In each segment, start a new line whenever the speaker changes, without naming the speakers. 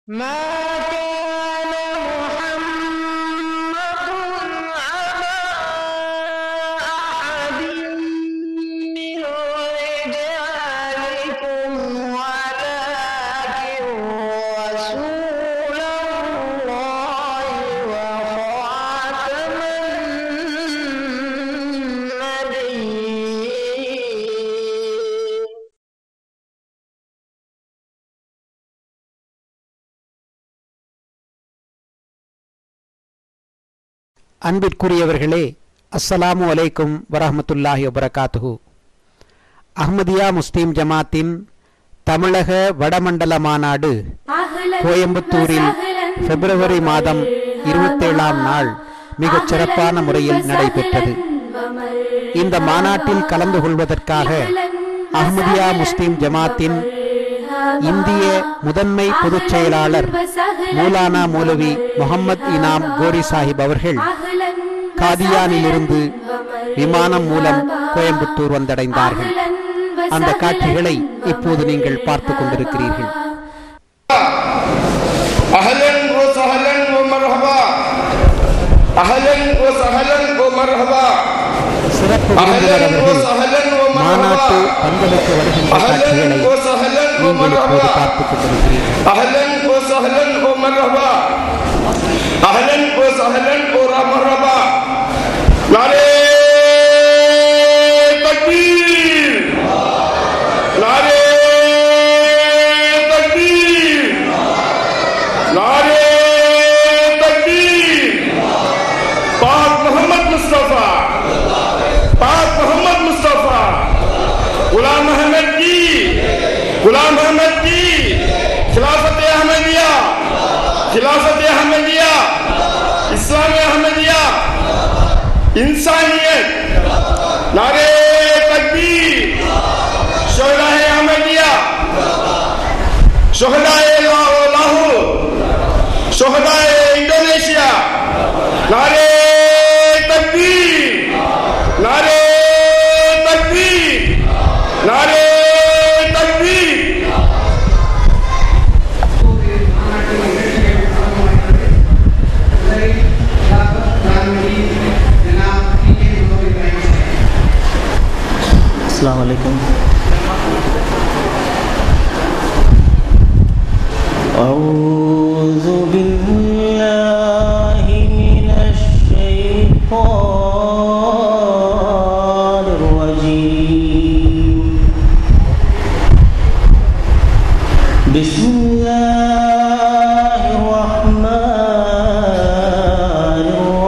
ما كان محمد أبا أحد من رجالكم ولكن رسول الله وخاتم النبيين
அன்பிற்குரியவர்களே அஸ்ஸலாமு அலைக்கும் வரஹ்மத்துல்லாஹி வபரகாத்துஹு அஹ்மதியா முஸ்லிம் ஜமாத்தின் தமிழக வடமண்டல மாநாடு கோயம்புத்தூரில் பிப்ரவரி மாதம் இருபத்தேழாம் நாள் மிகச் சிறப்பான முறையில் நடைபெற்றது இந்த மாநாட்டில் கலந்து கொள்வதற்காக அஹ்மதியா முஸ்லிம் ஜமாத்தின் இந்திய முதன்மை பொதுச் செயலாளர் மௌலானா மௌலவி முகமது இனாம் கோரி சாஹிப் அவர்கள் காதியானிலிருந்து விமானம் மூலம் கோயம்புத்தூர் வந்தடைந்தார்கள் அந்த காட்சிகளை இப்போது நீங்கள் பார்த்துக் கொண்டிருக்கிறீர்கள்
اهلا وسهلا ومرحبا اهلا وسهلا ومرحبا
சிறப்பு
اهلا
விருந்தினர் அவர்கள்
وسهلا
மாநாட்டு
ومرحبا
பந்தலுக்கு வருகின்ற
اهلا
காட்சிகளை
وسهلا
நீங்கள் இப்போது
ومرحبا
பார்த்துக் கொண்டிருக்கிறீர்கள்
اهلا وسهلا ومرحبا اهلا وسهلا ومرحبا نعرے تکبیر نعرے تکبیر نعرے تکبیر پاک محمد مصطفیٰ پاک محمد مصطفیٰ غلام احمد کی غلام احمد کی خلافت احمدیہ خلافت احمدیہ اسلام احمدیہ انسانیت نعرے تکبیر شہداء احمدیہ شہداء لاہور شہداء انڈونیشیا نعرے تکبیر نعرے تکبیر نعرے تکبیر
السلام عليكم أعوذ بالله من الشيطان الرجيم بسم الله الرحمن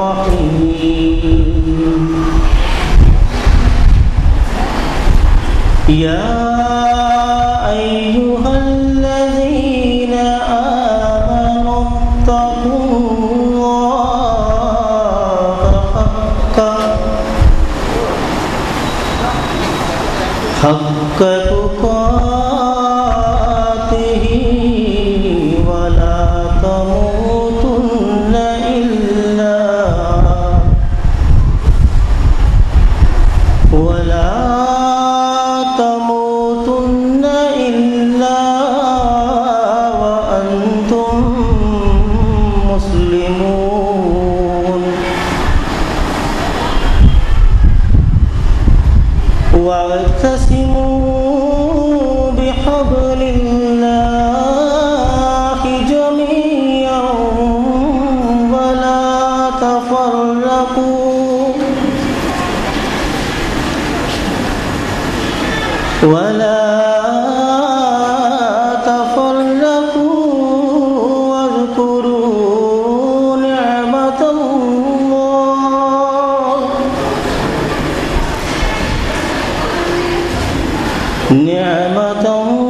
الرحيم يا أيها الذين آمنوا اتقوا الله حق حق تقاته ولا تموتن إلا ولا تموتن إلا وأنتم مسلمون واعتصموا بحبل الله جميعا ولا تفرقوا ولا تفرقوا واذكروا نعمة الله نعمة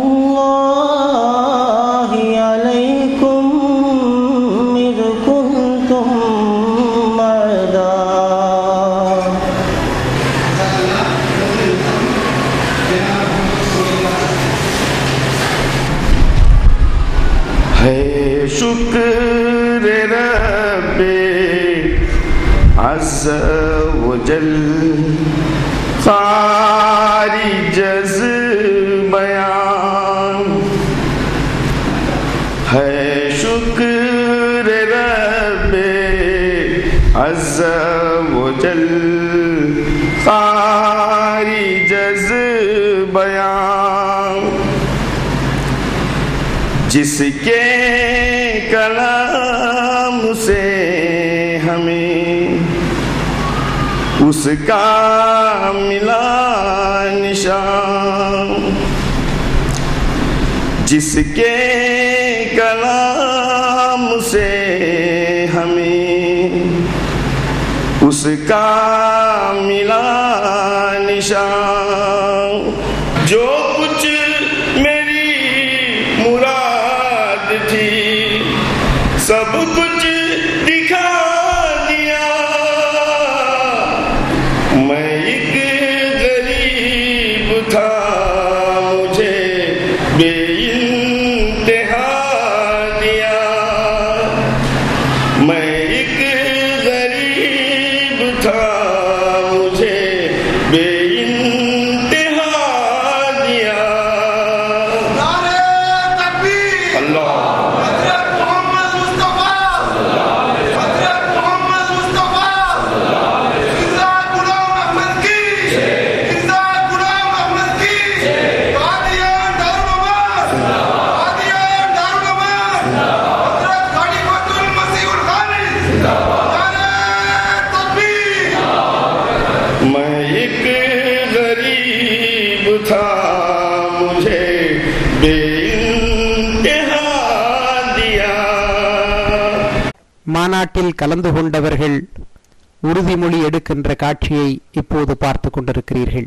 الله عليكم إذ كنتم أعداء
ہے شکر رب عز و جل خارج از بیان ہے شکر वजल सारी जज बयां जिसके कलाम से हमें उसका मिला निशान जिसके कलाम से हमें उसका मिला निशान जो कुछ मेरी मुराद थी सब कुछ दिखा दिया मैं एक गरीब था मुझे बेइंतहा दिया मैं एक गरीब था मुझे बेइंतहा दिया अल्लाह मैं एक गरीब था मुझे बेइंतहा दिया
மாநாட்டில் கலந்து கொண்டவர்கள் உறுதிமொழி எடுக்கின்ற காட்சியை இப்போது பார்த்து கொண்டிருக்கிறீர்கள்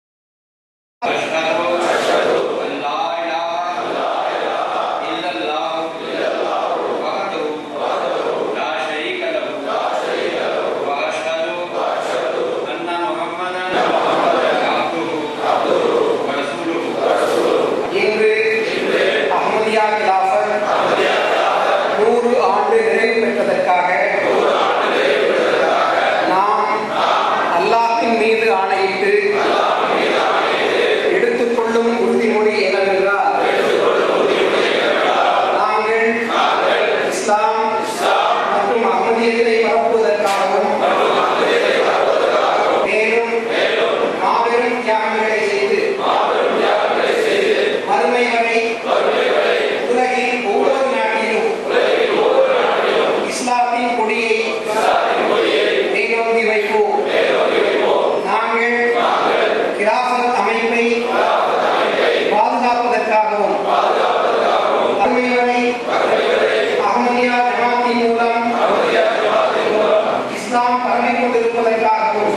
இன்று அஹ்மதியா கிலாஃபர் நூறு ஆண்டு நிறைவு பெற்றதற்காக நாம் அல்லாஹ்வின் மீது ஆணையிட்டு எடுத்துக்கொள்ளும் உறுதிமொழி என்னவென்றால் நாங்கள் இஸ்லாம் மற்றும் அஹ்மதியத்தை பரப்புவதற்காகவும் மேலும் மாபெரும் தியாகங்களை செய்து மறுமை வரை உலகின் ஒவ்வொரு நாட்டிலும் இஸ்லாத்தின் கொடியை மேலோங்கி வைப்போம் நாங்கள் கிராஃபத் அமைப்பை பாதுகாப்பதற்காகவும் மறுமை வரை அகமதியா ஜமாத்தின் மூலம் இஸ்லாம் பரவிக் கொண்டிருப்பதற்காகவும்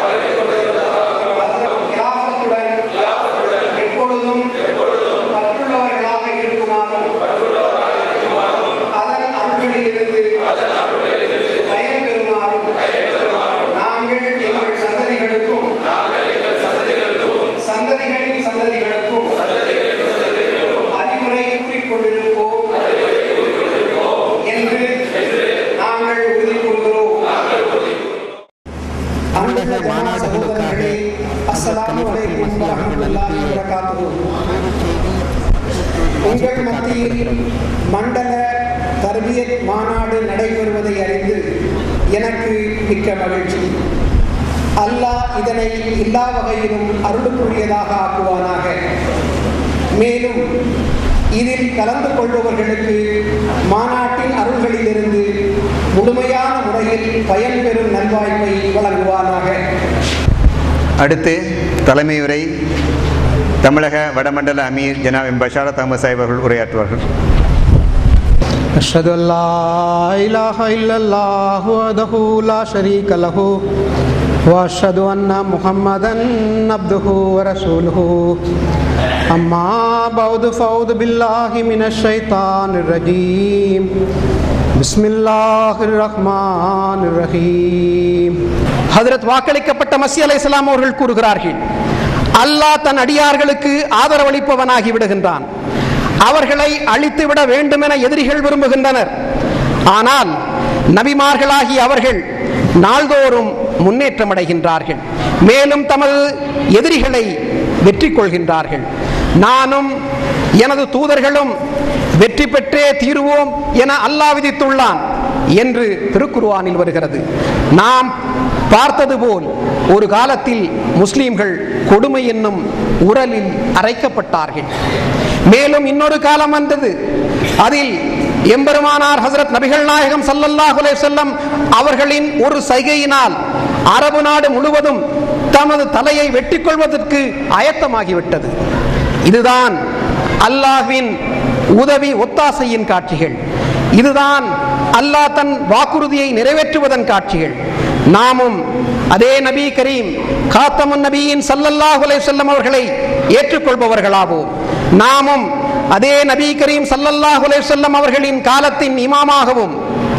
கிராஃபத்துடன் எப்பொழுதும் பற்றுள்ளவர்களாக இருக்குமாறும் அதன் அருள்களிலிருந்து பயன் பெறுமாறும் நாங்கள் எங்கள் சந்ததிகளுக்கும் சந்ததிகளின் சந்ததிகளுக்கும் அறிவுரை கூறிக்கொண்டிருப்போம் என்று நாங்கள் உறுதி கொள்கிறோம் அன்புள்ள ஜமா சகோதரர்களே அஸ்ஸலாமு அலைக்கும் வரஹ்மத்துல்லாஹி வபரகாத்துஹு உங்கள் மத்தியில் மண்டல தர்பியத் மாநாடு நடைபெறுவதை அறிந்து எனக்கு மிக்க மகிழ்ச்சி அல்லாஹ் இதனை எல்லா வகையிலும் அருளுக்குரியதாக ஆக்குவானாக மேலும் இதில் கலந்து கொள்பவர்களுக்கு மாநாட்டின் அருள்களிலிருந்து முழுமையான முறையில் பயன்பெறும் நல்வாய்ப்பை வழங்குவானாக
அடுத்து தலைமையுரை தமிழக வடமண்டல அமீர் ஜனாப் எம் பஷாரத் அஹமது சாஹிப் அவர்கள் உரையாற்றுவார்கள்
أشهد أن لا إله إلا الله وحده لا شريك له وأشهد أن محمدا عبده ورسوله أما بعد فأعوذ بالله من الشيطان الرجيم بسم الله الرحمن الرحيم ஹதரத் வாக்களிக்கப்பட்ட மசி அலை அவர்கள் கூறுகிறார்கள் அல்லாஹ் தன் அடியார்களுக்கு ஆதரவளிப்பவனாகி விடுகின்றான் அவர்களை அழித்துவிட வேண்டுமென எதிரிகள் விரும்புகின்றனர் ஆனால் நபிமார்களாகி அவர்கள் நாள்தோறும் முன்னேற்றம் அடைகின்றார்கள் மேலும் தமது எதிரிகளை வெற்றி கொள்கின்றார்கள் நானும் எனது தூதர்களும் வெற்றி பெற்றே தீருவோம் என அல்லாஹ் விதித்துள்ளான் என்று திருக்குர்ஆனில் வருகிறது நாம் பார்த்தது போல் ஒரு காலத்தில் முஸ்லிம்கள் கொடுமை என்னும் உரலில் அரைக்கப்பட்டார்கள் மேலும் இன்னொரு காலம் வந்தது அதில் எம்பெருமானார் ஹசரத் நபிகள் நாயகம் ஸல்லல்லாஹு அலைஹி வஸல்லம் அவர்களின் ஒரு சைகையினால் அரபு நாடு முழுவதும் தமது தலையை வெட்டிக் கொள்வதற்கு ஆயத்தமாகிவிட்டது இதுதான் அல்லாஹ்வின் உதவி ஒத்தாசையின் காட்சிகள் இதுதான் அல்லாஹ் தன் வாக்குறுதியை நிறைவேற்றுவதன் காட்சிகள் நாமும் அதே நபி கரீம் காத்தமுன் நபியின் ஸல்லல்லாஹு அலைஹி வஸல்லம் அவர்களை ஏற்றுக்கொள்பவர்களாவோம் நாமும் அதே நபி கரீம் ஸல்லல்லாஹு அலைஹி வஸல்லம் அவர்களின் காலத்தின் இமாமாகவும்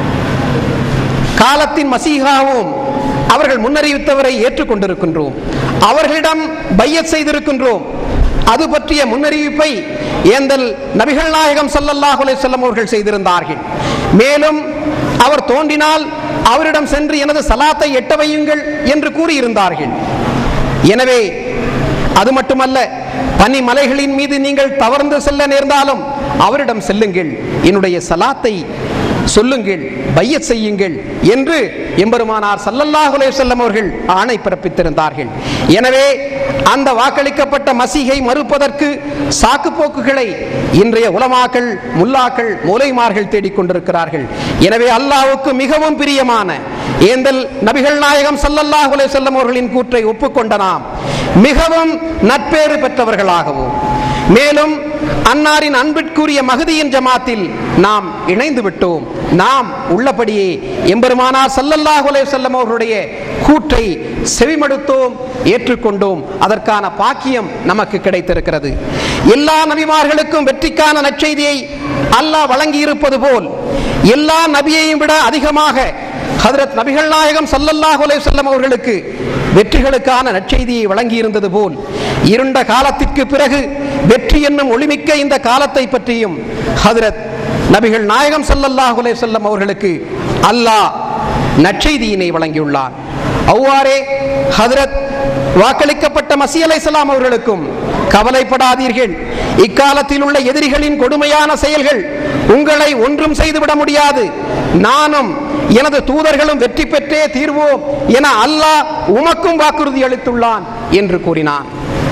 காலத்தின் மசீகாவும் அவர்கள் முன்னறிவித்தவரை ஏற்றுக்கொண்டிருக்கின்றோம் அவர்களிடம் பையத் செய்திருக்கின்றோம் அது பற்றிய முன்னறிவிப்பை ஏந்தல் நபிகள் நாயகம் ஸல்லல்லாஹு அலைஹி வஸல்லம் அவர்கள் செய்திருந்தார்கள் மேலும் அவர் தோன்றினால் அவரிடம் சென்று எனது சலாத்தை எட்ட வையுங்கள் என்று கூறியிருந்தார்கள் எனவே அது மட்டுமல்ல பனி மலைகளின் மீது நீங்கள் தவறுந்து செல்ல நேர்ந்தாலும் அவரிடம் செல்லுங்கள் என்னுடைய சலாத்தை சொல்லுங்கள் பையத் செய்யுங்கள் என்று எம்பெருமானார் ஸல்லல்லாஹு அலைஹி வஸல்லம் அவர்கள் ஆணை பிறப்பித்திருந்தார்கள் எனவே அந்த வாக்களிக்கப்பட்ட மசீகை மறுப்பதற்கு சாக்கு போக்குகளை இன்றைய உலமாக்கள் முல்லாக்கள் மூலைமார்கள் தேடிக்கொண்டிருக்கிறார்கள் எனவே அல்லாஹ்வுக்கு மிகவும் பிரியமான ஏந்தல் நபிகள் நாயகம் ஸல்லல்லாஹு அலைஹி வஸல்லம் அவர்களின் கூற்றை ஒப்புக்கொண்ட நாம் மிகவும் நட்பேறு பெற்றவர்களாகவும் மேலும் அன்னாரின் அன்பிற்குரிய மகதியின் ஜமாத்தில் நாம் இணைந்து விட்டோம் நாம் உள்ளபடியே எம்பெருமானார் ஸல்லல்லாஹு அலைஹி வஸல்லம் அவர்களுடைய கூற்றை செவிமடுத்தோம் ஏற்றுக்கொண்டோம் அதற்கான பாக்கியம் நமக்கு கிடைத்திருக்கிறது எல்லா நபிமார்களுக்கும் வெற்றிக்கான நற்செய்தியை அல்லாஹ் வழங்கி இருப்பது போல் எல்லா நபியையும் விட அதிகமாக ஹதரத் நபிகள் நாயகம் ஸல்லல்லாஹு அலைஹி வஸல்லம் அவர்களுக்கு வெற்றிகளுக்கான நற்செய்தியை வழங்கி இருந்தது போல் இருண்ட காலத்திற்கு பிறகு வெற்றி என்னும் ஒளிமிக்க இந்த காலத்தை பற்றியும் ஹதரத் நபிகள் நாயகம் ஸல்லல்லாஹு அலைஹி வஸல்லம் அவர்களுக்கு அல்லாஹ் நற்செய்தியினை வழங்கியுள்ளார் அவ்வாறே ஹதரத் வாக்களிக்கப்பட்ட மசி அலைஹிஸ்ஸலாம் அவர்களுக்கும் கவலைப்படாதீர்கள் இக்காலத்தில் உள்ள எதிரிகளின் கொடுமையான செயல்கள் உங்களை ஒன்றும் செய்துவிட முடியாது நானும் எனது தூதர்களும் வெற்றி பெற்றே தீர்வோம் என அல்லாஹ் உமக்கும் வாக்குறுதி அளித்துள்ளான் என்று கூறினான்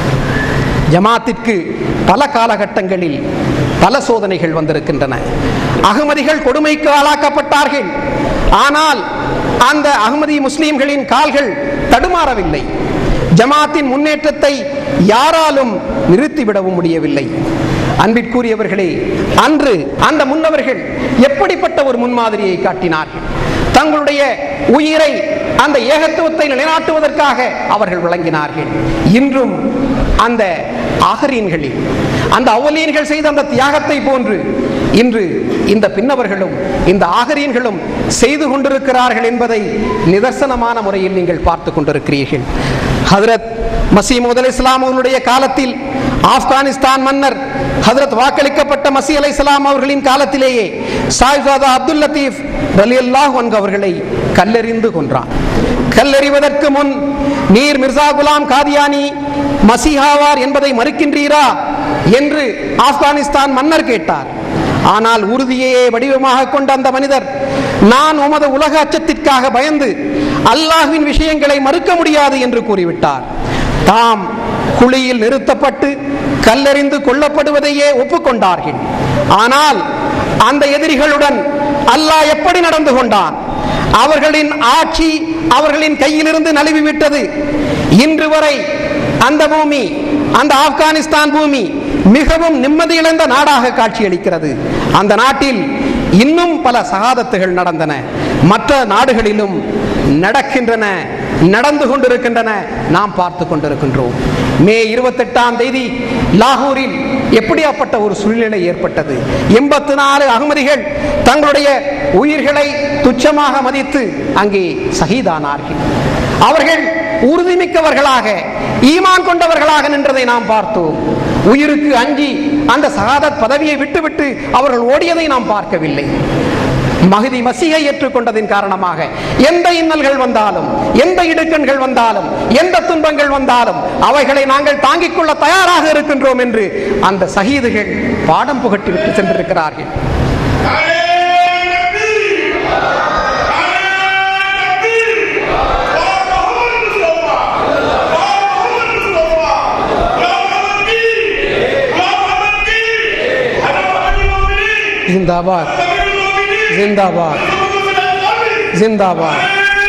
ஜமாத்திற்கு பல காலகட்டங்களில் பல சோதனைகள் வந்திருக்கின்றன அகமதிகள் கொடுமைக்கு ஆளாக்கப்பட்டார்கள் ஆனால் அந்த அகமதி முஸ்லிம்களின் கால்கள் தடுமாறவில்லை ஜமாத்தின் முன்னேற்றத்தை யாராலும் நிறுத்திவிடவும் முடியவில்லை அன்பிற்குரியவர்களே அன்று அந்த முன்னவர்கள் எப்படிப்பட்ட ஒரு முன்மாதிரியை காட்டினார்கள் தங்களுடைய உயிரை அந்த ஏகத்துவத்தை நிலைநாட்டுவதற்காக அவர்கள் வழங்கினார்கள் இன்றும் அந்த ஆகரீன்களில் அந்த அவ்வலீன்கள் செய்த அந்த தியாகத்தை போன்று இன்று இந்த பின்னவர்களும் இந்த ஆகரீன்களும் செய்து கொண்டிருக்கிறார்கள் என்பதை நிதர்சனமான முறையில் நீங்கள் பார்த்து கொண்டிருக்கிறீர்கள் ஹதரத் மசீமது அலி இஸ்லாம் அவர்களுடைய காலத்தில் ஆப்கானிஸ்தான் மன்னர் ஹதரத் வாக்களிக்கப்பட்ட மசி அலை இஸ்லாம் அவர்களின் காலத்திலேயே சாய்சாதா அப்துல் லத்தீப் ரலியல்லாஹு அன்ஹு அவர்களை கல்லெறிந்து கொன்றான் கல்லெறிவதற்கு முன் நீர் மிர்சா குலாம் காதியானி மசிஹாவார் என்பதை மறுக்கின்றீரா என்று ஆப்கானிஸ்தான் மன்னர் கேட்டார் ஆனால் உறுதியையே வடிவமாக கொண்ட அந்த மனிதர் நான் உமது உலக அச்சத்திற்காக பயந்து அல்லாஹ்வின் விஷயங்களை மறுக்க முடியாது என்று கூறிவிட்டார் தாம் குழியில் நிறுத்தப்பட்டு கல்லெறிந்து கொல்லப்படுவதையே ஒப்புக்கொண்டார்கள் ஆனால் அந்த எதிரிகளுடன் அல்லாஹ் எப்படி நடந்து கொண்டான் அவர்களின் ஆட்சி அவர்களின் கையிலிருந்து நழுவி விட்டது இன்று வரை அந்த பூமி அந்த ஆப்கானிஸ்தான் பூமி மிகவும் நிம்மதி இழந்த நாடாக காட்சியளிக்கிறது அந்த நாட்டில் இன்னும் பல சகாதத்துகள் நடந்தன மற்ற நாடுகளிலும் நடக்கின்றன நடந்து கொண்டிருக்கின்றன நாம் பார்த்து கொண்டிருக்கின்றோம் மே இருபத்தெட்டாம் தேதி லாகூரில் எப்படியாப்பட்ட ஒரு சூழ்நிலை ஏற்பட்டது எண்பத்தி நாலு அகமதிகள் தங்களுடைய உயிர்களை துச்சமாக மதித்து அங்கே சகிதானார்கள் அவர்கள் உறுதிமிக்கவர்களாக ஈமான் கொண்டவர்களாக நின்றதை நாம் பார்த்தோம் உயிருக்கு அஞ்சி அந்த சகாதத் பதவியை விட்டுவிட்டு அவர்கள் ஓடியதை நாம் பார்க்கவில்லை மகதி மசிகை ஏற்றுக்கொண்டதின் காரணமாக எந்த இன்னல்கள் வந்தாலும் எந்த இடுக்கண்கள் வந்தாலும் எந்த துன்பங்கள் வந்தாலும் அவைகளை நாங்கள் தாங்கிக் கொள்ள தயாராக இருக்கின்றோம் என்று அந்த சகீதுகள் பாடம் புகட்டி விட்டு சென்றிருக்கிறார்கள்
नारे नबी
जिंदाबाद जिंदाबाद जिंदाबाद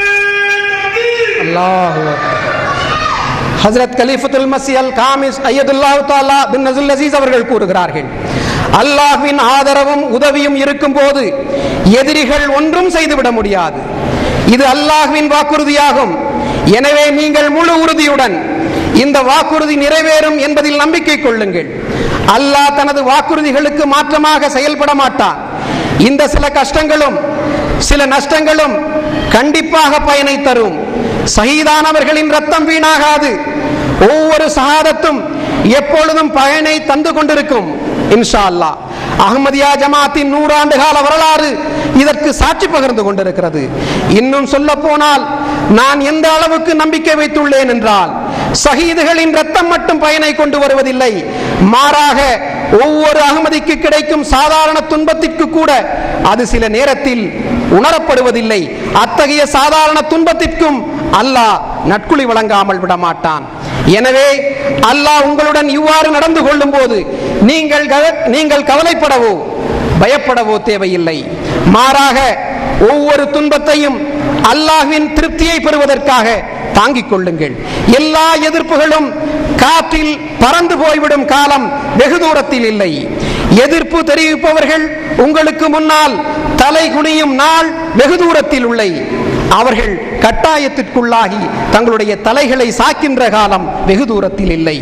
अल्लाह ஹஜரத் கலீஃபத்துல் மசி அல் காமிஸ் ஐயதுல்லாஹு தாலா பின் நசுல் அசீஸ் அவர்கள் கூறுகிறார்கள் அல்லாஹ்வின் ஆதரவும் உதவியும் இருக்கும் போது எதிரிகள் ஒன்றும் செய்துவிட முடியாது இது அல்லாஹ்வின் வாக்குறுதியாகும் எனவே நீங்கள் முழு உறுதியுடன் இந்த வாக்குறுதி நிறைவேறும் என்பதில் நம்பிக்கை கொள்ளுங்கள் அல்லாஹ் தனது வாக்குறுதிகளுக்கு மாற்றமாக செயல்பட மாட்டான் இந்த சில கஷ்டங்களும் சில நஷ்டங்களும் கண்டிப்பாக பயனை தரும் சகிதானவர்களின் ரத்தம் வீணாகாது ஒவ்வொரு சகாதத்தும் எப்பொழுதும் பயனை தந்து கொண்டிருக்கும் இன்ஷா அல்லாஹ் அகமதியா ஜமாத்தின் நூறாண்டு கால வரலாறு இதற்கு சாட்சி பகிர்ந்து கொண்டிருக்கிறது இன்னும் சொல்ல போனால் நான் எந்த அளவுக்கு நம்பிக்கை வைத்துள்ளேன் என்றால் சஹீதுகளின் ரத்தம் மட்டும் பயனை கொண்டு வருவதில்லை மாறாக ஒவ்வொரு அகமதிக்கு கிடைக்கும் சாதாரண துன்பத்திற்கு கூட அது சில நேரத்தில் உணரப்படுவதில்லை அத்தகைய சாதாரண துன்பத்திற்கும் அல்லாஹ் நட்குழி வழங்காமல் விடமாட்டான் எனவே அல்லாஹ் உங்களுடன் இவ்வாறு நடந்து கொள்ளும் போது நீங்கள் கவ- நீங்கள் கவலைப்படவோ பயப்படவோ தேவையில்லை மாறாக ஒவ்வொரு துன்பத்தையும் அல்லாஹ்வின் திருப்தியை பெறுவதற்காக தாங்கிக் கொள்ளுங்கள் எல்லா எதிர்ப்புகளும் காற்றில் பறந்து போய்விடும் காலம் வெகு தூரத்தில் இல்லை எதிர்ப்பு தெரிவிப்பவர்கள் உங்களுக்கு முன்னால் தலை குனியும் நாள் வெகு தூரத்தில் உள்ளை அவர்கள் கட்டாயத்திற்குள்ளாகி தங்களுடைய தலைகளை சாக்கின்ற காலம் வெகு தூரத்தில் இல்லை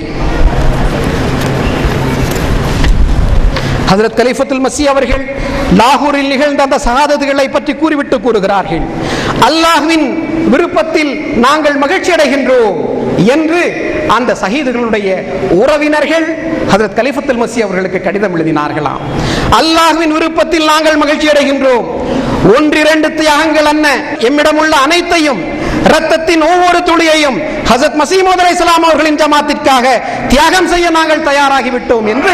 ஹஜரத் கலிஃபத்துல் மசி அவர்கள் லாகூரில் நிகழ்ந்த அந்த சகாதத்துகளை பற்றி கூறிவிட்டு கூறுகிறார்கள் அல்லாஹ்வின் விருப்பத்தில் நாங்கள் மகிழ்ச்சி அடைகின்றோம் என்று அந்த சஹீதுகளுடைய உறவினர்கள் ஹஜரத் கலிஃபத்துல் மசி அவர்களுக்கு கடிதம் எழுதினார்களாம் அல்லாஹ்வின் விருப்பத்தில் நாங்கள் மகிழ்ச்சி அடைகின்றோம் ஒன்றிரண்டு தியாகங்கள் என்ன எம்மிடம் உள்ள அனைத்தையும் ரத்தத்தின் ஒவ்வொரு துளியையும் ஹசரத் மசீமோத் அலைஹிஸ்ஸலாம் அவர்களின் ஜமாத்திற்காக தியாகம் செய்ய நாங்கள் தயாராகிவிட்டோம் என்று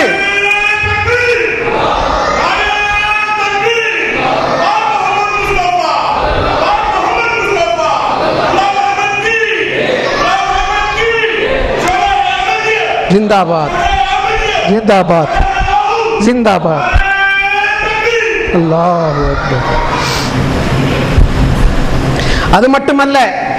जिंदाबाद जिंदाबाद जिंदाबाद அல்லாஹ் அது மட்டுமல்ல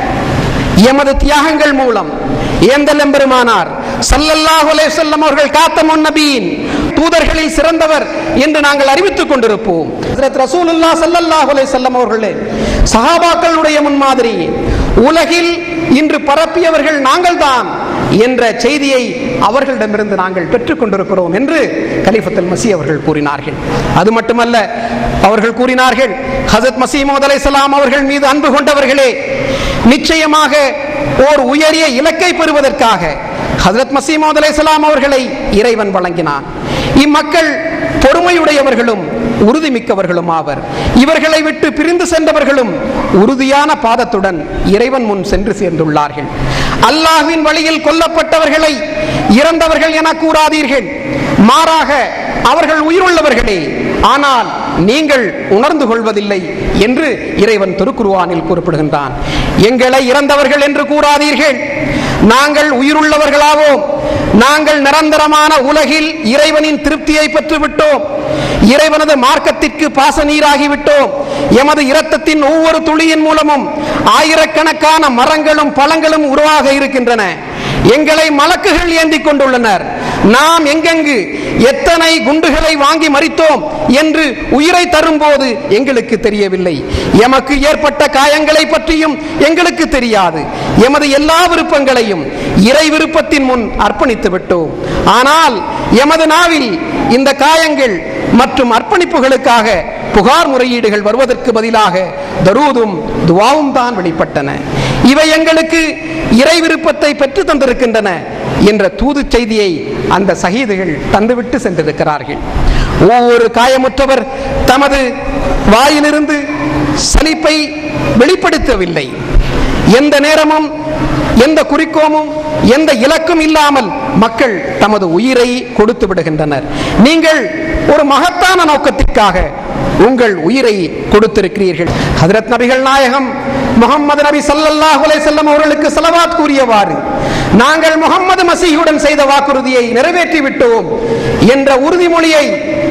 எமது தியாகங்கள் மூலம் ஏந்தலம் பெருமானார் சல்லல்லாஹு அலைஹி வஸல்லம் அவர்கள் காத்தமுன் நபியின் தூதர்களில் சிறந்தவர் என்று நாங்கள் அறிவித்துக் கொண்டிருப்போம் ஹஜ்ரத் ரசூலுல்லாஹ் ஸல்லல்லாஹு அலைஹி வஸல்லம் அவர்களே சஹாபாக்களுடைய முன்மாதிரி உலகில் இன்று பரப்பியவர்கள் நாங்கள்தான் என்ற செய்தியை அவர்களிடமிருந்து நாங்கள் பெற்றுக் கொண்டிருக்கிறோம் என்று கலிஃபத்துல் மசி அவர்கள் கூறினார்கள் அது மட்டுமல்ல அவர்கள் கூறினார்கள் ஹசரத் மசீமோத் அலைஹிஸ்ஸலாம் அவர்கள் மீது அன்பு கொண்டவர்களே நிச்சயமாக ஓர் உயரிய இலக்கை பெறுவதற்காக ஹசரத் மசீமோத் அலைஹிஸ்ஸலாம் அவர்களை இறைவன் வழங்கினான் இம்மக்கள் பொறுமையுடையவர்களும் உறுதிமிக்கவர்களும் ஆவர் இவர்களை விட்டு பிரிந்து சென்றவர்களும் உறுதியான பாதத்துடன் இறைவன் முன் சென்று சேர்ந்துள்ளார்கள் அல்லாஹ்வின் வழியில் கொல்லப்பட்டவர்களை இறந்தவர்கள் என கூறாதீர்கள் மாறாக அவர்கள் உயிருள்ளவர்களே ஆனால் நீங்கள் உணர்ந்து கொள்வதில்லை என்று இறைவன் திருக்குருவானில் குறிப்பிடுகின்றான் எங்களை இறந்தவர்கள் என்று கூறாதீர்கள் நாங்கள் உயிருள்ளவர்களாவோம் நாங்கள் நிரந்தரமான உலகில் இறைவனின் திருப்தியை பெற்று விட்டோம் இறைவனது மார்க்கத்திற்கு பாச நீராகிவிட்டோம் எமது இரத்தத்தின் ஒவ்வொரு துளியின் மூலமும் ஆயிரக்கணக்கான மரங்களும் பழங்களும் உருவாக இருக்கின்றன எங்களை மலக்குகள் ஏந்தி கொண்டுள்ளனர் நாம் எங்கெங்கு எத்தனை குண்டுகளை வாங்கி மறித்தோம் என்று உயிரை தரும்போது எங்களுக்கு தெரியவில்லை எமக்கு ஏற்பட்ட காயங்களை பற்றியும் எங்களுக்கு தெரியாது எமது எல்லா விருப்பங்களையும் இறை விருப்பத்தின் முன் அர்ப்பணித்து விட்டோம் ஆனால் எமது நாவில் இந்த காயங்கள் மற்றும் அர்ப்பணிப்புகளுக்காக புகார் முறையீடுகள் வருவதற்கு பதிலாக தரூதும் துவாவும் தான் வெளிப்பட்டன இவை எங்களுக்கு இறை விருப்பத்தை பெற்று தந்திருக்கின்றன என்ற தூது செய்தியை அந்த சகீதுகள் தந்துவிட்டு சென்றிருக்கிறார்கள் ஒவ்வொரு காயமுற்றவர் தமது வாயிலிருந்து சலிப்பை வெளிப்படுத்தவில்லை எந்த நேரமும் எந்த குறிக்கோமும் எந்த இலக்கும் இல்லாமல் மக்கள் தமது உயிரை கொடுத்து விடுகின்றனர் நீங்கள் ஒரு மகத்தான நோக்கத்திற்காக உங்கள் உயிரை கொடுத்திருக்கிறீர்கள் ஹதரத் நபிகள் நாயகம் முகமது நபி ஸல்லல்லாஹு அலைஹி வஸல்லம் அவர்களுக்கு ஸலவாத் கூறியவாறு நாங்கள் முகமது மசீஹுடன் செய்த வாக்குறுதியை நிறைவேற்றி விட்டோம் என்ற உறுதிமொழியை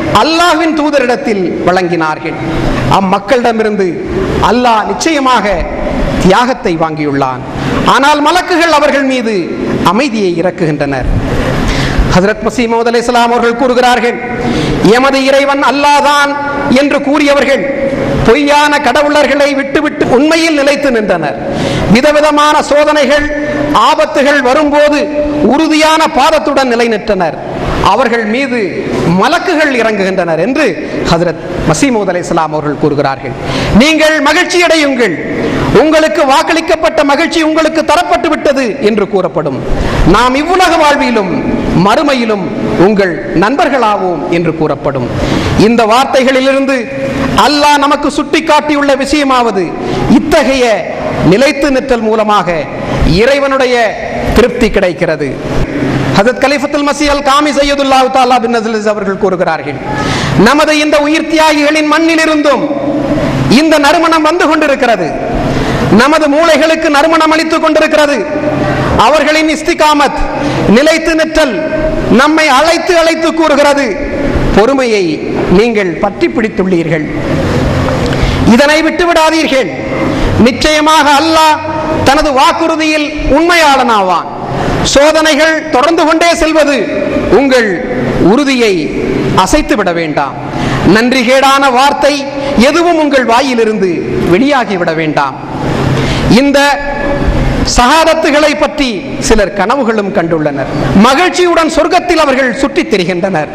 அல்லாஹ்வின் தூதரிடத்தில் வழங்கினார்கள் அம்மக்களிடமிருந்து அல்லாஹ் நிச்சயமாக தியாகத்தை வாங்கியுள்ளான் ஆனால் மலக்குகள் அவர்கள் மீது அமைதியை இறக்குகின்றனர் ஹசரத் மசீமது அலைஹிஸ்ஸலாம் அவர்கள் கூறுகிறார்கள் எமது இறைவன் அல்லாதான் என்று கூறியவர்கள் பொய்யான கடவுளர்களை விட்டுவிட்டு உண்மையில் நிலைத்து நின்றனர் விதவிதமான சோதனைகள் ஆபத்துகள் வரும்போது உறுதியான பாதத்துடன் நிலைநிற்றனர் அவர்கள் மீது மலக்குகள் இறங்குகின்றனர் என்று ஹசரத் மசீமூத் அலைஹிஸ்ஸலாம் அவர்கள் கூறுகிறார்கள் நீங்கள் மகிழ்ச்சி அடையுங்கள் உங்களுக்கு வாக்களிக்கப்பட்ட மகிழ்ச்சி உங்களுக்கு தரப்பட்டு விட்டது என்று கூறப்படும் நாம் இவ்வுலக வாழ்விலும் மறுமையிலும் உங்கள் நண்பர்களாவோம் என்று கூறப்படும் இந்த வார்த்தைகளிலிருந்து அல்லாஹ் நமக்கு சுட்டிக்காட்டியுள்ள விஷயமாவது இத்தகைய நிலைத்து நிற்றல் மூலமாக இறைவனுடைய திருப்தி கிடைக்கிறது ஹசரத் கலிஃபத்துல் மசி அல் காமி சையதுல்லாஹு தாலா பின் அஸ்லிஸ் அவர்கள் கூறுகிறார்கள் நமது இந்த உயிர் தியாகிகளின் மண்ணிலிருந்தும் இந்த நறுமணம் வந்து கொண்டிருக்கிறது நமது மூளைகளுக்கு நறுமணம் அளித்துக் கொண்டிருக்கிறது அவர்களின் இஸ்திகாமத் நிலைத்து நிற்றல் நம்மை அழைத்து அழைத்து கூறுகிறது பொறுமையை நீங்கள் பற்றி பிடித்துள்ளீர்கள் இதனை விட்டு விடாதீர்கள் நிச்சயமாக அல்லாஹ் தனது வாக்குறுதியில் உண்மையாளனாவான் சோதனைகள் தொடர்ந்து கொண்டே செல்வது உங்கள் உறுதியை அசைத்து விட வேண்டாம் நன்றிகேடான வார்த்தை எதுவும் உங்கள் வாயிலிருந்து வெளியாகிவிட வேண்டாம் இந்த சகாதத்துகளை பற்றி சிலர் கனவுகளும் கண்டுள்ளனர் மகிழ்ச்சியுடன் சொர்க்கத்தில் அவர்கள் சுற்றித் திரிகின்றனர்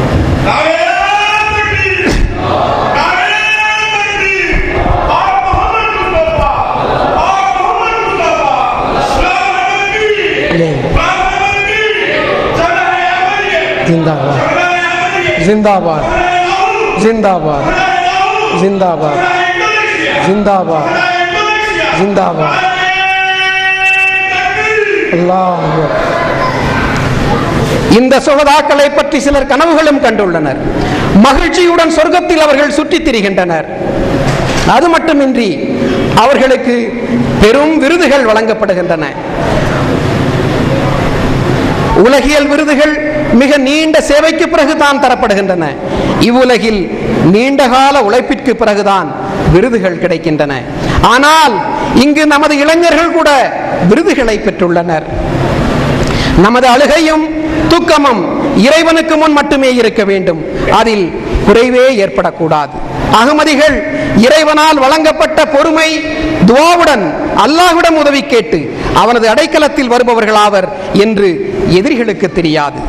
जिंदाबाद जिंदाबाद जिंदाबाद जिंदाबाद जिंदाबाद जिंदाबाद அல்லாஹ் அக்பர். இந்த சுகதாக்களை பற்றி சிலர் கனவுகளும் கண்டுள்ளனர் மகிழ்ச்சியுடன் சொர்க்கத்தில் அவர்கள் சுற்றித் திரிகின்றனர் அது மட்டுமின்றி அவர்களுக்கு பெரும் விருதுகள் வழங்கப்படுகின்றன உலகியல் விருதுகள் மிக நீண்ட சேவைக்கு பிறகுதான் தரப்படுகின்றன இவ்வுலகில் நீண்டகால உழைப்பிற்கு பிறகுதான் விருதுகள் கிடைக்கின்றன ஆனால் இங்கு நமது இளைஞர்கள் கூட விருதுகளை பெற்றுள்ளனர் நமது அழுகையும் துக்கமும் இறைவனுக்கு முன் மட்டுமே இருக்க வேண்டும் அதில் குறைவே ஏற்படக்கூடாது அகமதிகள் இறைவனால் வழங்கப்பட்ட பொறுமை துவாவுடன் அல்லாஹ்விடம் உதவி கேட்டு அவனது அடைக்கலத்தில் வருபவர்களாவர் என்று எதிரிகளுக்கு தெரியாது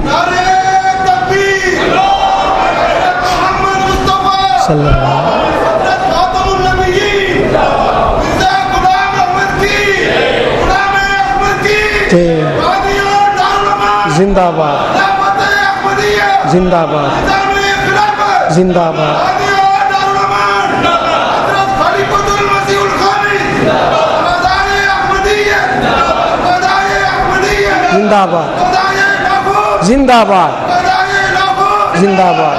जिंदाबाद जिंदाबाद जिंदाबाद जिंदाबाद जिंदाबाद जिंदाबाद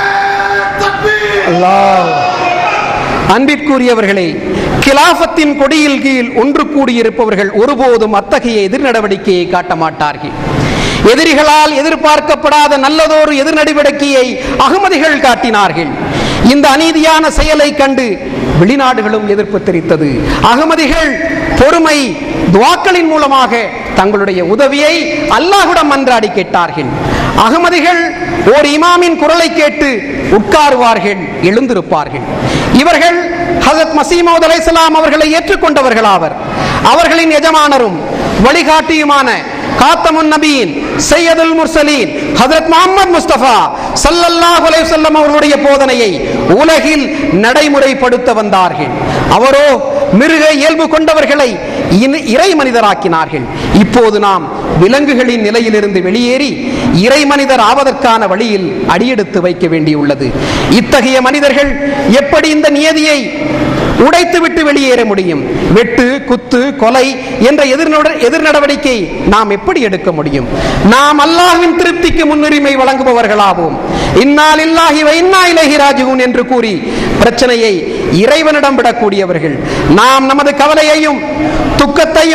அல்லாஹ் அன்பிற்குரியவர்களே கிலாஃபத்தின் கொடியில் கீழ் ஒன்று கூடியிருப்பவர்கள் ஒருபோதும் அத்தகைய எதிர் நடவடிக்கையை காட்ட மாட்டார்கள் எதிரிகளால் எதிர்பார்க்கப்படாத நல்லதொரு எதிர் நடவடிக்கையை அகமதிகள் காட்டினார்கள் இந்த அநீதியான செயலை கண்டு வெளிநாடுகளும் எதிர்ப்பு தெரிவித்தது அகமதிகள் பொறுமை துவாக்களின் மூலமாக தங்களுடைய உதவியை அல்லாஹுடன் மன்றாடி கேட்டார்கள் அகமதிகள் ஓர் இமாமின் குரலை கேட்டு உட்காருவார்கள் எழுந்திருப்பார்கள் இவர்கள் ஹசரத் மசீமது அலைஹிஸ்ஸலாம் அவர்களை ஏற்றுக்கொண்டவர்களாவர் அவர்களின் எஜமானரும் வழிகாட்டியுமான காத்தமுன் நபியின் சையதுல் முர்சலீன் ஹஜரத் முகமது முஸ்தபா ஸல்லல்லாஹு அலைஹி வஸல்லம் அவர்களுடைய போதனையை உலகில் நடைமுறைப்படுத்த வந்தார்கள் அவரோ மிருக இயல்பு கொண்டவர்களை இன- இறை மனிதராக்கினார்கள் இப்போது நாம் விலங்குகளின் நிலையிலிருந்து வெளியேறி இறை மனிதர் ஆவதற்கான வழியில் அடியெடுத்து வைக்க வேண்டியுள்ளது இத்தகைய மனிதர்கள் எப்படி இந்த நியதியை உடைத்துவிட்டு வெளியேற முடியும் வெட்டு குத்து கொலை என்ற எதிர்நட- எதிர் நடவடிக்கை நாம் எப்படி எடுக்க முடியும் நாம் அல்லாஹ்வின் திருப்திக்கு முன்னுரிமை வழங்குபவர்களாவோம் இன்னால் இல்லாஹி இன்னா இலைஹி ராஜிஊன் என்று கூறி பிரச்சனையை இறைவனிடம் விடக்கூடியவர்கள் நாம் நமது கவலையையும் துக்கத்தையும்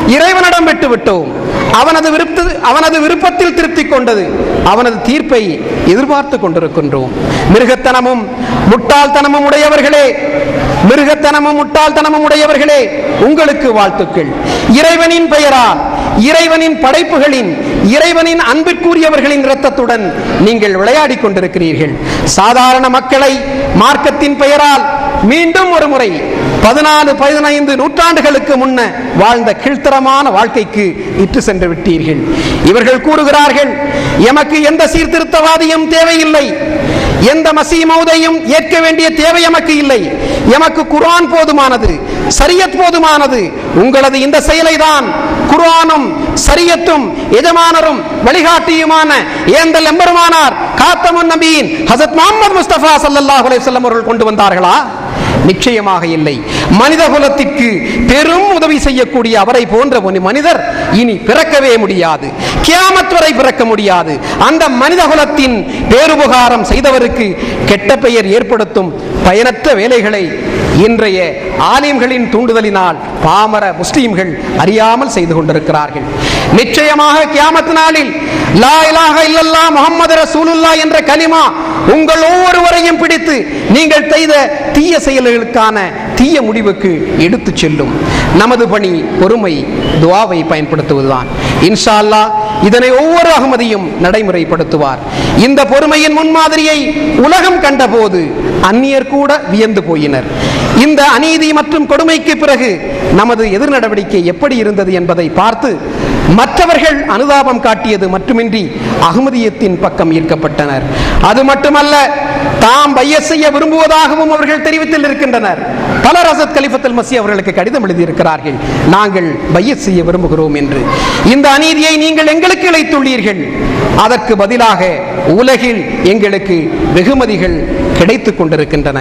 இறைவனிடம் விட்டு விட்டோம் அவனது விருப்ப அவனது விருப்பத்தில் திருப்தி கொண்டது அவனது தீர்ப்பை எதிர்பார்த்து கொண்டிருக்கின்றோம் மிருகத்தனமும் முட்டாள்தனமும் உடையவர்களே மிருகத்தனமும் முட்டாள்தனமும் உடையவர்களே உங்களுக்கு வாழ்த்துக்கள் இறைவனின் பெயரால் இறைவனின் படைப்புகளின் இறைவனின் அன்பிற்குரியவர்களின் இரத்தத்துடன் நீங்கள் விளையாடிக் கொண்டிருக்கிறீர்கள் சாதாரண மக்களை மார்க்கத்தின் பெயரால் மீண்டும் ஒரு முறை பதினாலு பதினைந்து நூற்றாண்டுகளுக்கு முன்ன வாழ்ந்த கீழ்த்தரமான வாழ்க்கைக்கு இட்டு சென்று விட்டீர்கள் இவர்கள் கூறுகிறார்கள் எமக்கு எந்த சீர்திருத்தவாதியும் தேவையில்லை எந்த மசீமௌதையும் ஏற்க வேண்டிய தேவை எமக்கு இல்லை எமக்கு குர்ஆன் போதுமானது சரியத் போதுமானது உங்களது இந்த செயலை தான் குர்ஆனும் சரியத்தும் எஜமானரும் வழிகாட்டியுமான ஏந்தல் எம்பெருமானார் காத்தமுன் நபியின் ஹசரத் முகமது முஸ்தபா ஸல்லல்லாஹு அலைஹி வஸல்லம் அவர்கள் கொண்டு வந்தார்களா நிச்சயமாக இல்லை மனித குலத்திற்கு பெரும் உதவி செய்யக்கூடிய அவரை போன்ற ஒரு மனிதர் இனி பிறக்கவே முடியாது கியாமத் வரை பிறக்க முடியாது அந்த மனித குலத்தின் பேருபகாரம் செய்தவருக்கு கெட்ட பெயர் ஏற்படுத்தும் பயனற்ற வேலைகளை இன்றைய ஆலிம்களின் தூண்டுதலினால் பாமர முஸ்லிம்கள் அறியாமல் செய்து கொண்டிருக்கிறார்கள் நிச்சயமாக கியாமத் நாளில் லா இலாஹ இல்லல்லா முஹம்மது ரசூலுல்லாஹ் என்ற கலிமா உங்கள் ஒவ்வொருவரையும் பிடித்து நீங்கள் செய்த தீய செயல்களுக்கான தீய முடிவுக்கு எடுத்துச் செல்லும் நமது பணி பொறுமை துவாவை பயன்படுத்துவதுதான் இன்ஷா அல்லாஹ் இதனை ஒவ்வொரு அகமதியும் நடைமுறைப்படுத்துவார் இந்த பொறுமையின் முன்மாதிரியை உலகம் கண்டபோது அந்நியர் கூட வியந்து போயினர் இந்த அநீதி மற்றும் கொடுமைக்கு பிறகு நமது எதிர் நடவடிக்கை எப்படி இருந்தது என்பதை பார்த்து மற்றவர்கள் அனுதாபம் காட்டியது மட்டுமின்றி அகமதியத்தின் பக்கம் ஈர்க்கப்பட்டனர் அது மட்டுமல்ல தாம் பைய செய்ய விரும்புவதாகவும் அவர்கள் தெரிவித்தில் இருக்கின்றனர் பலர் அசத் கலிஃபத்துல் மசி அவர்களுக்கு கடிதம் எழுதியிருக்கிறார்கள் நாங்கள் பைய செய்ய விரும்புகிறோம் என்று இந்த அநீதியை நீங்கள் எங்களுக்கு இழைத்துள்ளீர்கள் அதற்கு பதிலாக உலகில் எங்களுக்கு வெகுமதிகள் கிடைத்துக் கொண்டிருக்கின்றன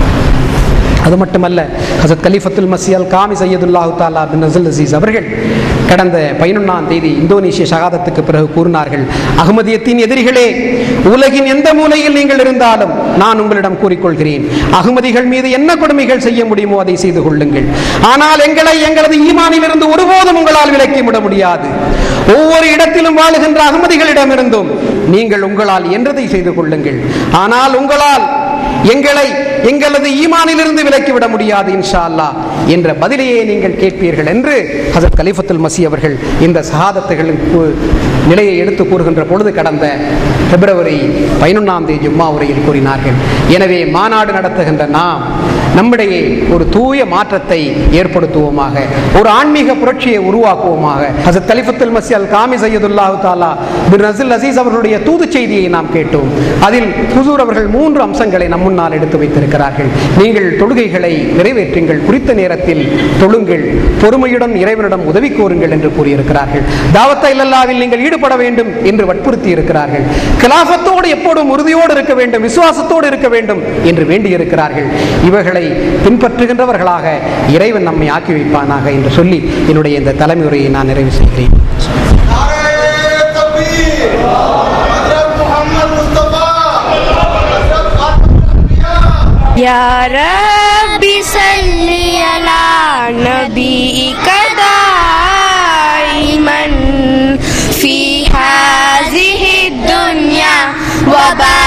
அது மட்டுமல்ல ஹசத் கலிஃபத்துல் மசியல் காமி சையதுல்லாஹு தாலா பின் நசல் அசீஸ் அவர்கள் கடந்த பதினொன்றாம் தேதி இந்தோனேஷிய ஷகாதத்துக்கு பிறகு கூறினார்கள் அகமதியத்தின் எதிரிகளே உலகின் எந்த மூலையில் நீங்கள் இருந்தாலும் நான் உங்களிடம் கூறிக்கொள்கிறேன் அகமதிகள் மீது என்ன கொடுமைகள் செய்ய முடியுமோ அதை செய்து கொள்ளுங்கள் ஆனால் எங்களை எங்களது ஈமானில் இருந்து ஒருபோதும் உங்களால் விலக்கி விட முடியாது ஒவ்வொரு இடத்திலும் வாழுகின்ற அகமதிகளிடமிருந்தும் நீங்கள் உங்களால் என்றதை செய்து கொள்ளுங்கள் ஆனால் உங்களால் எங்களை எங்களது ஈமானிலிருந்து விலக்கிவிட முடியாது இன்ஷா அல்லாஹ் என்ற பதிலையே நீங்கள் கேட்பீர்கள் என்று ஹசரத் கலிஃபத்துல் மசி அவர்கள் இந்த சகாதத்துகளின் கு- நிலையை எடுத்து கூறுகின்ற பொழுது கடந்த பிப்ரவரி பதினொன்றாம் தேதி ஜும்மா உரையில் கூறினார்கள் எனவே மாநாடு நடத்துகின்ற நாம் நம்மிடையே ஒரு தூய மாற்றத்தை ஏற்படுத்துவோமாக ஒரு ஆன்மீக புரட்சியை உருவாக்குவோமாக ஹசரத் கலிஃபத்துல் மசி அல் காமி சையதுல்லாஹு தாலா பின் நசில் அசீஸ் அவர்களுடைய தூது செய்தியை நாம் கேட்டோம் அதில் ஹுசூர் அவர்கள் மூன்று அம்சங்களை நம் முன்னால் எடுத்து வைத்திருக்கிறார்கள் நீங்கள் தொழுகைகளை நிறைவேற்றுங்கள் குறித்த நேரத்தில் தொழுங்கள் பொறுமையுடன் இறைவனிடம் உதவி கோருங்கள் என்று கூறியிருக்கிறார்கள் தாவத்த இல்லல்லாவில் நீங்கள் ஈடுபட வேண்டும் என்று வற்புறுத்தி இருக்கிறார்கள் கிலாஃபத்தோடு எப்போதும் உறுதியோடு இருக்க வேண்டும் விசுவாசத்தோடு இருக்க வேண்டும் என்று வேண்டியிருக்கிறார்கள் இவர்களை பின்பற்றுகின்றவர்களாக இறைவன் நம்மை ஆக்கி வைப்பானாக என்று சொல்லி என்னுடைய இந்த தலைமை உரையை நான் நிறைவு செய்கிறேன்
يا رب صل على نبيك دائما في هذه الدنيا وبعد